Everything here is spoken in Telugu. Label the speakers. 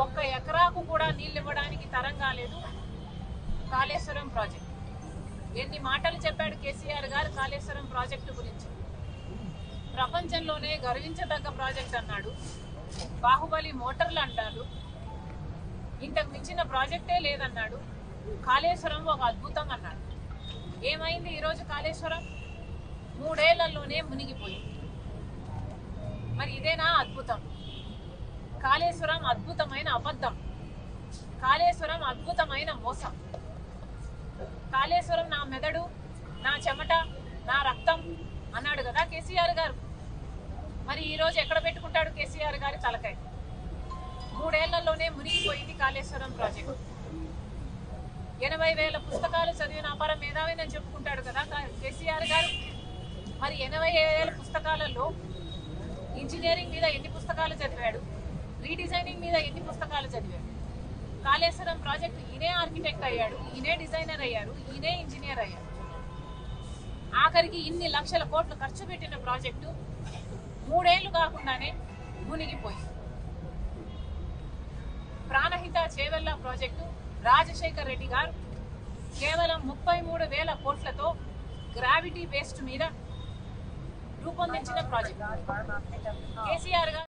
Speaker 1: ఒక్క ఎకరాకు కూడా నీళ్ళు ఇవ్వడానికి తరం కాలేదు కాళేశ్వరం ప్రాజెక్ట్ ఎన్ని మాటలు చెప్పాడు కేసీఆర్ గారు కాళేశ్వరం ప్రాజెక్టు గురించి ప్రపంచంలోనే గర్వించదగ్గ ప్రాజెక్ట్ అన్నాడు బాహుబలి మోటార్లు అంటాడు ఇంతకు మించిన ప్రాజెక్టే లేదన్నాడు కాళేశ్వరం ఒక అద్భుతం అన్నాడు ఏమైంది ఈరోజు కాళేశ్వరం మూడేళ్లలోనే మునిగిపోయింది మరి ఇదేనా అద్భుతం కాళేశ్వరం అద్భుతమైన అబద్ధం కాళేశ్వరం అద్భుతమైన మోసం కాళేశ్వరం నా మెదడు నా చెమట నా రక్తం అన్నాడు కదా కేసీఆర్ గారు మరి ఈ రోజు ఎక్కడ పెట్టుకుంటాడు కేసీఆర్ గారి తలకాయ మూడేళ్లలోనే మునిగిపోయింది కాళేశ్వరం ప్రాజెక్టు ఎనభై వేల పుస్తకాలు చదివిన అపార మేధావి అని చెప్పుకుంటాడు కదా కా- కేసీఆర్ గారు మరి ఎనభై వేల పుస్తకాలలో ఇంజనీరింగ్ మీద ఎన్ని పుస్తకాలు చదివాడు రీడిజైనింగ్ మీద ఎన్ని పుస్తకాలు చదివాడు కాళేశ్వరం ప్రాజెక్ట్ ఈయనే ఆర్కిటెక్ట్ అయ్యాడు ఈయనే డిజైనర్ అయ్యారు ఈయనే ఇంజనీర్ అయ్యారు ఆఖరికి ఇన్ని లక్షల కోట్లు ఖర్చు పెట్టిన ప్రాజెక్టు మూడేళ్లు కాకుండానే మునిగిపోయింది ప్రాణహిత చేవెళ్ళ ప్రాజెక్టు రాజశేఖర్ రెడ్డి గారు కేవలం ముప్పై మూడు వేల కోట్లతో గ్రావిటీ బేస్డ్ మీద రూపొందించిన ప్రాజెక్ట్ కేసీఆర్ గారు